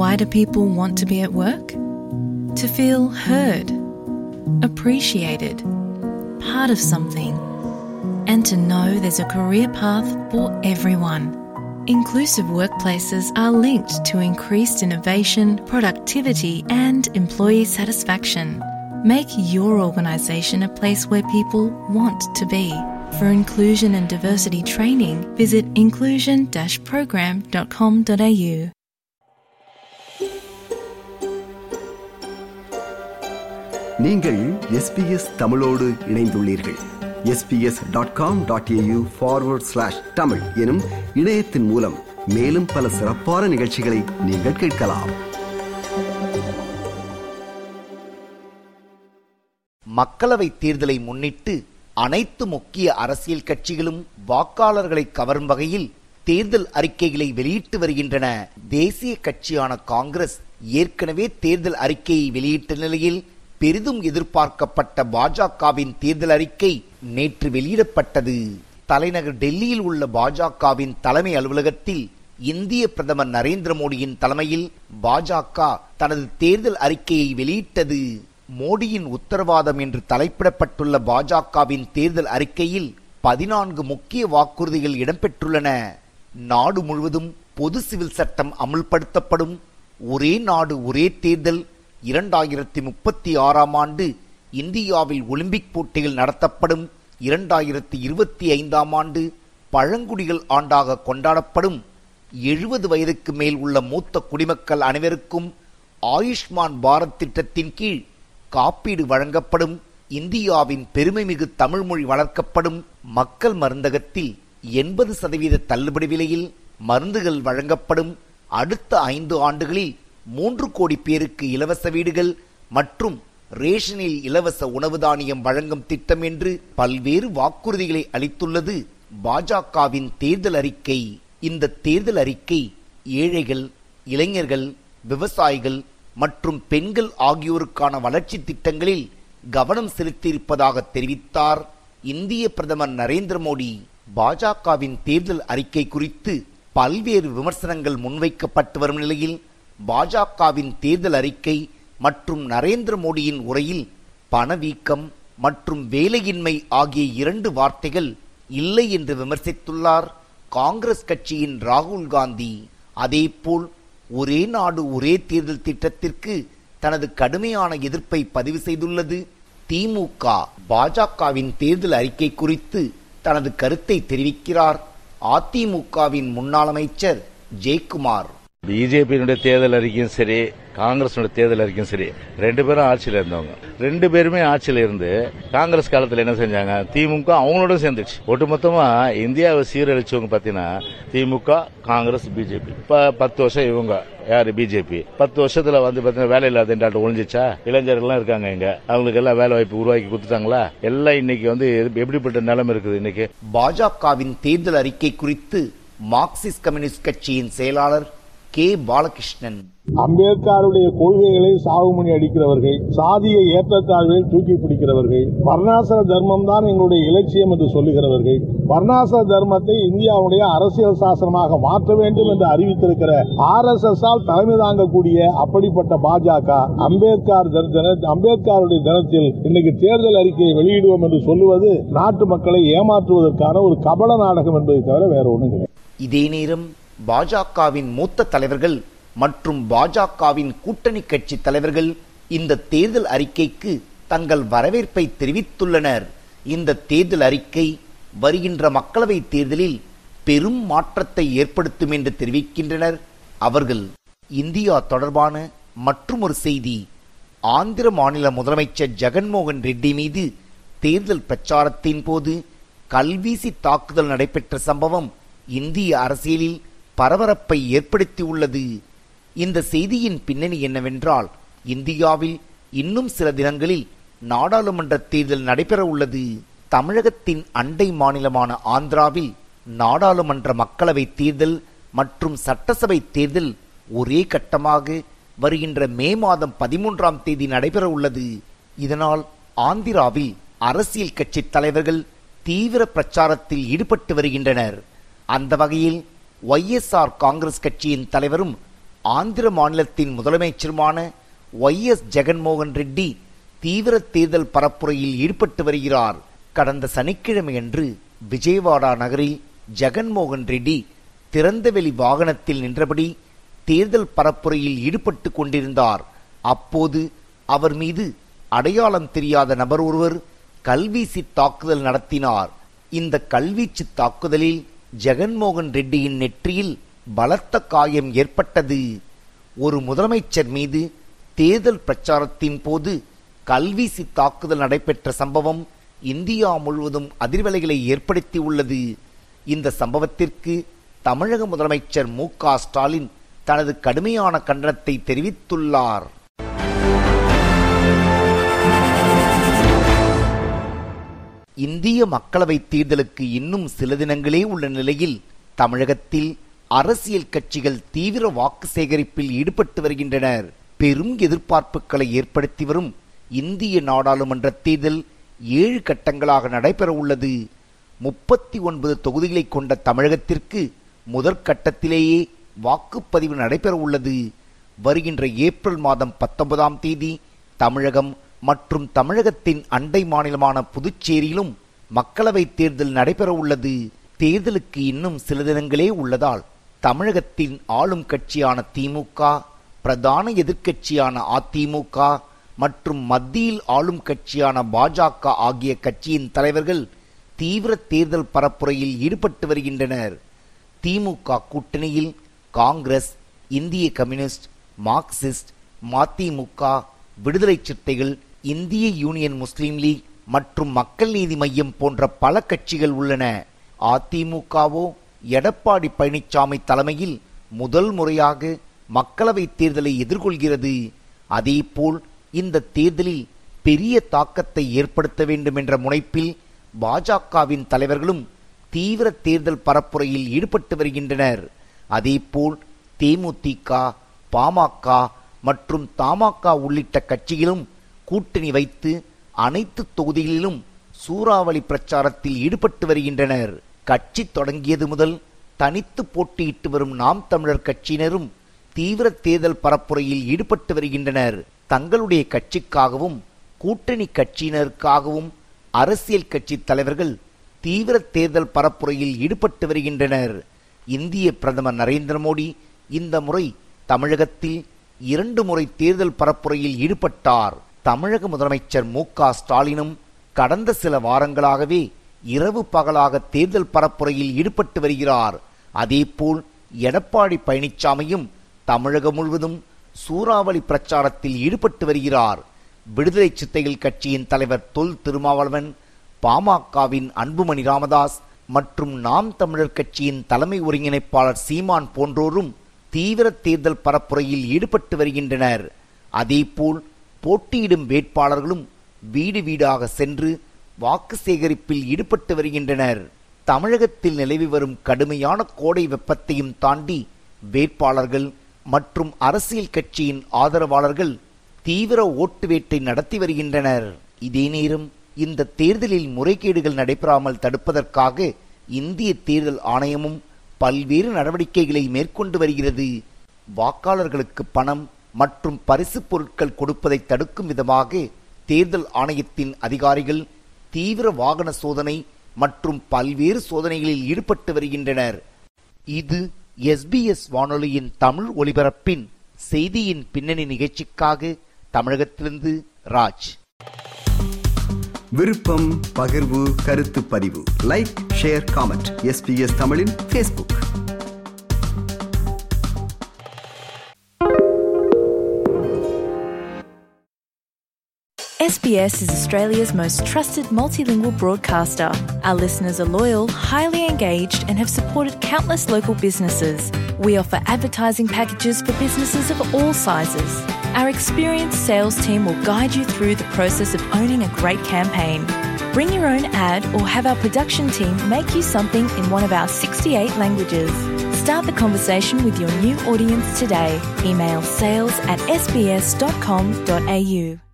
Why do people want to be at work? To feel heard, appreciated, part of something, and to know there's a career path for everyone. Inclusive workplaces are linked to increased innovation, productivity, and employee satisfaction. Make your organisation a place where people want to be. For inclusion and diversity training, visit inclusion program.com.au. நீங்கள் SBS தமிழோடு இணைந்துள்ளீர்கள் SBS dot com dot AU forward slash Tamil எனும் இணையத்தின் மூலம் மேலும் பல சிறப்பான நிகழ்ச்சிகளை நீங்கள் கேட்கலாம் மக்களவை தேர்தலை முன்னிட்டு அனைத்து முக்கிய அரசியல் கட்சிகளும் வாக்காளர்களை கவரும் வகையில் தேர்தல் அறிக்கைகளை வெளியிட்டு வருகின்றன தேசிய கட்சியான காங்கிரஸ் ஏற்கனவே தேர்தல் அறிக்கையை வெளியிட்ட நிலையில் பெரிதும் எதிர்பார்க்கப்பட்ட பாஜகவின் தேர்தல் அறிக்கை நேற்று வெளியிடப்பட்டது தலைநகர் டெல்லியில் உள்ள பாஜகவின் தலைமை அலுவலகத்தில் இந்திய பிரதமர் நரேந்திர மோடியின் தலைமையில் பாஜக தனது தேர்தல் அறிக்கையை வெளியிட்டது மோடியின் உத்தரவாதம் என்று தலைப்பிடப்பட்டுள்ள பாஜகவின் தேர்தல் அறிக்கையில் பதினான்கு முக்கிய வாக்குறுதிகள் இடம்பெற்றுள்ளன நாடு முழுவதும் பொது சிவில் சட்டம் அமுல்படுத்தப்படும் ஒரே நாடு ஒரே தேர்தல் இரண்டாயிரத்தி முப்பத்தி ஆறாம் ஆண்டு இந்தியாவில் ஒலிம்பிக் போட்டிகள் நடத்தப்படும் இரண்டாயிரத்தி இருபத்தி ஐந்தாம் ஆண்டு பழங்குடிகள் ஆண்டாக கொண்டாடப்படும் எழுபது வயதுக்கு மேல் உள்ள மூத்த குடிமக்கள் அனைவருக்கும் ஆயுஷ்மான் பாரத் திட்டத்தின் கீழ் காப்பீடு வழங்கப்படும் இந்தியாவின் பெருமைமிகு தமிழ்மொழி வளர்க்கப்படும் மக்கள் மருந்தகத்தில் எண்பது சதவீத தள்ளுபடி விலையில் மருந்துகள் வழங்கப்படும் அடுத்த ஐந்து ஆண்டுகளில் மூன்று கோடி பேருக்கு இலவச வீடுகள் மற்றும் ரேஷனில் இலவச உணவு தானியம் வழங்கும் திட்டம் என்று பல்வேறு வாக்குறுதிகளை அளித்துள்ளது பாஜகவின் தேர்தல் அறிக்கை இந்த தேர்தல் அறிக்கை ஏழைகள் இளைஞர்கள் விவசாயிகள் மற்றும் பெண்கள் ஆகியோருக்கான வளர்ச்சி திட்டங்களில் கவனம் செலுத்தியிருப்பதாக தெரிவித்தார் இந்திய பிரதமர் நரேந்திர மோடி பாஜகவின் தேர்தல் அறிக்கை குறித்து பல்வேறு விமர்சனங்கள் முன்வைக்கப்பட்டு வரும் நிலையில் பாஜகவின் தேர்தல் அறிக்கை மற்றும் நரேந்திர மோடியின் உரையில் பணவீக்கம் மற்றும் வேலையின்மை ஆகிய இரண்டு வார்த்தைகள் இல்லை என்று விமர்சித்துள்ளார் காங்கிரஸ் கட்சியின் ராகுல் காந்தி அதேபோல் ஒரே நாடு ஒரே தேர்தல் திட்டத்திற்கு தனது கடுமையான எதிர்ப்பை பதிவு செய்துள்ளது திமுக பாஜகவின் தேர்தல் அறிக்கை குறித்து தனது கருத்தை தெரிவிக்கிறார் அதிமுகவின் முன்னாள் அமைச்சர் ஜெயக்குமார் பிஜேபியினுடைய தேர்தல் அறிக்கையும் சரி காங்கிரஸோட தேர்தல் அறிக்கையும் சரி ரெண்டு பேரும் ஆட்சியில் இருந்தவங்க ரெண்டு பேருமே ஆட்சியில் இருந்து காங்கிரஸ் காலத்தில் என்ன செஞ்சாங்க திமுக அவங்களோட சேர்ந்துச்சு ஒட்டுமொத்தமா இந்தியாவை சீரழிச்சவங்க பாத்தீங்கன்னா திமுக காங்கிரஸ் பிஜேபி இப்ப பத்து வருஷம் இவங்க யாரு பிஜேபி பத்து வருஷத்துல வந்து பாத்தீங்கன்னா வேலை இல்லாத திண்டாட்டம் ஒழிஞ்சிச்சா இளைஞர்கள்லாம் இருக்காங்க இங்க அவங்களுக்கு எல்லாம் வேலை வாய்ப்பு உருவாக்கி கொடுத்துட்டாங்களா எல்லாம் இன்னைக்கு வந்து எப்படிப்பட்ட நிலைமை இருக்குது இன்னைக்கு பாஜகவின் தேர்தல் அறிக்கை குறித்து மார்க்சிஸ்ட் கம்யூனிஸ்ட் கட்சியின் செயலாளர் கே பாலகிருஷ்ணன் அம்பேத்கருடைய கொள்கைகளை சாவுமணி அடிக்கிறவர்கள் சாதிய ஏற்றத்தாழ்வில் தூக்கி பிடிக்கிறவர்கள் வர்ணாசிர தர்மம் தான் எங்களுடைய இலட்சியம் என்று சொல்லுகிறவர்கள் வர்ணாசிர தர்மத்தை இந்தியாவுடைய அரசியல் சாசனமாக மாற்ற வேண்டும் என்று அறிவித்திருக்கிற ஆர் எஸ் எஸ் ஆல் தலைமை தாங்கக்கூடிய அப்படிப்பட்ட பாஜக அம்பேத்கர் அம்பேத்கருடைய தினத்தில் இன்னைக்கு தேர்தல் அறிக்கையை வெளியிடுவோம் என்று சொல்லுவது நாட்டு மக்களை ஏமாற்றுவதற்கான ஒரு கபல நாடகம் என்பதை தவிர வேற ஒன்றும் கிடையாது இதே நேரம் பாஜகவின் மூத்த தலைவர்கள் மற்றும் பாஜகவின் கூட்டணி கட்சி தலைவர்கள் இந்த தேர்தல் அறிக்கைக்கு தங்கள் வரவேற்பை தெரிவித்துள்ளனர் இந்த தேர்தல் அறிக்கை வருகின்ற மக்களவை தேர்தலில் பெரும் மாற்றத்தை ஏற்படுத்தும் என்று தெரிவிக்கின்றனர் அவர்கள் இந்தியா தொடர்பான மற்றொரு செய்தி ஆந்திர மாநில முதலமைச்சர் ஜெகன்மோகன் ரெட்டி மீது தேர்தல் பிரச்சாரத்தின் போது கல்வீசி தாக்குதல் நடைபெற்ற சம்பவம் இந்திய அரசியலில் பரபரப்பை ஏற்படுத்தியுள்ளது இந்த செய்தியின் பின்னணி என்னவென்றால் இந்தியாவில் இன்னும் சில தினங்களில் நாடாளுமன்ற தேர்தல் நடைபெற உள்ளது தமிழகத்தின் அண்டை மாநிலமான ஆந்திராவில் நாடாளுமன்ற மக்களவை தேர்தல் மற்றும் சட்டசபை தேர்தல் ஒரே கட்டமாக வருகின்ற மே மாதம் பதிமூன்றாம் தேதி நடைபெற உள்ளது இதனால் ஆந்திராவில் அரசியல் கட்சி தலைவர்கள் தீவிர பிரச்சாரத்தில் ஈடுபட்டு வருகின்றனர் அந்த வகையில் ஒய்எஸ்ஆர் காங்கிரஸ் கட்சியின் தலைவரும் ஆந்திர மாநிலத்தின் முதலமைச்சருமான ஒய் எஸ் ஜெகன்மோகன் ரெட்டி தீவிர தேர்தல் பரப்புரையில் ஈடுபட்டு வருகிறார் கடந்த சனிக்கிழமையன்று விஜயவாடா நகரில் ஜெகன்மோகன் ரெட்டி திறந்தவெளி வாகனத்தில் நின்றபடி தேர்தல் பரப்புரையில் ஈடுபட்டு கொண்டிருந்தார் அப்போது அவர் மீது அடையாளம் தெரியாத நபர் ஒருவர் கல்வீசி தாக்குதல் நடத்தினார் இந்த கல்வீச்சு தாக்குதலில் ஜெகன்மோகன் ரெட்டியின் நெற்றியில் பலத்த காயம் ஏற்பட்டது ஒரு முதலமைச்சர் மீது தேர்தல் பிரச்சாரத்தின் போது கல்வீசி தாக்குதல் நடைபெற்ற சம்பவம் இந்தியா முழுவதும் அதிர்வலைகளை ஏற்படுத்தி உள்ளது இந்த சம்பவத்திற்கு தமிழக முதலமைச்சர் மு க ஸ்டாலின் தனது கடுமையான கண்டனத்தை தெரிவித்துள்ளார் இந்திய மக்களவைத் தேர்தலுக்கு இன்னும் சில தினங்களே உள்ள நிலையில் தமிழகத்தில் அரசியல் கட்சிகள் தீவிர வாக்கு சேகரிப்பில் ஈடுபட்டு வருகின்றனர் பெரும் எதிர்பார்ப்புகளை ஏற்படுத்தி வரும் இந்திய நாடாளுமன்ற தேர்தல் ஏழு கட்டங்களாக நடைபெற உள்ளது முப்பத்தி ஒன்பது தொகுதிகளை கொண்ட தமிழகத்திற்கு முதற்கட்டத்திலேயே வாக்குப்பதிவு நடைபெற உள்ளது வருகின்ற ஏப்ரல் மாதம் பத்தொன்பதாம் தேதி தமிழகம் மற்றும் தமிழகத்தின் அண்டை மாநிலமான புதுச்சேரியிலும் மக்களவைத் தேர்தல் நடைபெற உள்ளது தேர்தலுக்கு இன்னும் சில தினங்களே உள்ளதால் தமிழகத்தின் ஆளும் கட்சியான திமுக பிரதான எதிர்க்கட்சியான அதிமுக மற்றும் மத்தியில் ஆளும் கட்சியான பாஜக ஆகிய கட்சியின் தலைவர்கள் தீவிர தேர்தல் பரப்புரையில் ஈடுபட்டு வருகின்றனர் திமுக கூட்டணியில் காங்கிரஸ் இந்திய கம்யூனிஸ்ட் மார்க்சிஸ்ட் மதிமுக விடுதலை சிறுத்தைகள் இந்திய யூனியன் முஸ்லீம் லீக் மற்றும் மக்கள் நீதி மையம் போன்ற பல கட்சிகள் உள்ளன அதிமுகவோ எடப்பாடி பழனிசாமி தலைமையில் முதல் முறையாக மக்களவைத் தேர்தலை எதிர்கொள்கிறது அதேபோல் இந்த தேர்தலில் பெரிய தாக்கத்தை ஏற்படுத்த வேண்டும் என்ற முனைப்பில் பாஜகவின் தலைவர்களும் தீவிர தேர்தல் பரப்புரையில் ஈடுபட்டு வருகின்றனர் அதேபோல் தேமுதிக பாமக மற்றும் தமாக உள்ளிட்ட கட்சிகளும் கூட்டணி வைத்து அனைத்து தொகுதிகளிலும் சூறாவளி பிரச்சாரத்தில் ஈடுபட்டு வருகின்றனர் கட்சி தொடங்கியது முதல் தனித்து போட்டியிட்டு வரும் நாம் தமிழர் கட்சியினரும் தீவிர தேர்தல் பரப்புரையில் ஈடுபட்டு வருகின்றனர் தங்களுடைய கட்சிக்காகவும் கூட்டணி கட்சியினருக்காகவும் அரசியல் கட்சி தலைவர்கள் தீவிர தேர்தல் பரப்புரையில் ஈடுபட்டு வருகின்றனர் இந்திய பிரதமர் நரேந்திர மோடி இந்த முறை தமிழகத்தில் இரண்டு முறை தேர்தல் பரப்புரையில் ஈடுபட்டார் தமிழக முதலமைச்சர் மு க ஸ்டாலினும் கடந்த சில வாரங்களாகவே இரவு பகலாக தேர்தல் பரப்புரையில் ஈடுபட்டு வருகிறார் அதேபோல் எடப்பாடி பழனிசாமியும் தமிழகம் முழுவதும் சூறாவளி பிரச்சாரத்தில் ஈடுபட்டு வருகிறார் விடுதலை சித்தைகள் கட்சியின் தலைவர் தொல் திருமாவளவன் பாமகவின் அன்புமணி ராமதாஸ் மற்றும் நாம் தமிழர் கட்சியின் தலைமை ஒருங்கிணைப்பாளர் சீமான் போன்றோரும் தீவிர தேர்தல் பரப்புரையில் ஈடுபட்டு வருகின்றனர் அதேபோல் போட்டியிடும் வேட்பாளர்களும் வீடு வீடாக சென்று வாக்கு சேகரிப்பில் ஈடுபட்டு வருகின்றனர் தமிழகத்தில் நிலவி வரும் கடுமையான கோடை வெப்பத்தையும் தாண்டி வேட்பாளர்கள் மற்றும் அரசியல் கட்சியின் ஆதரவாளர்கள் தீவிர ஓட்டு வேட்டை நடத்தி வருகின்றனர் இதே நேரம் இந்த தேர்தலில் முறைகேடுகள் நடைபெறாமல் தடுப்பதற்காக இந்திய தேர்தல் ஆணையமும் பல்வேறு நடவடிக்கைகளை மேற்கொண்டு வருகிறது வாக்காளர்களுக்கு பணம் மற்றும் பரிசு பொருட்கள் கொடுப்பதை தடுக்கும் விதமாக தேர்தல் ஆணையத்தின் அதிகாரிகள் தீவிர வாகன சோதனை மற்றும் பல்வேறு சோதனைகளில் ஈடுபட்டு வருகின்றனர் இது எஸ்பிஎஸ் வானொலியின் தமிழ் ஒலிபரப்பின் செய்தியின் பின்னணி நிகழ்ச்சிக்காக தமிழகத்திலிருந்து ராஜ் விருப்பம் பகிர்வு கருத்து பதிவு லைக் ஷேர் காமெண்ட் எஸ்பிஎஸ் தமிழின் Facebook SBS is Australia's most trusted multilingual broadcaster. Our listeners are loyal, highly engaged, and have supported countless local businesses. We offer advertising packages for businesses of all sizes. Our experienced sales team will guide you through the process of owning a great campaign. Bring your own ad or have our production team make you something in one of our 68 languages. Start the conversation with your new audience today. Email sales at sbs.com.au.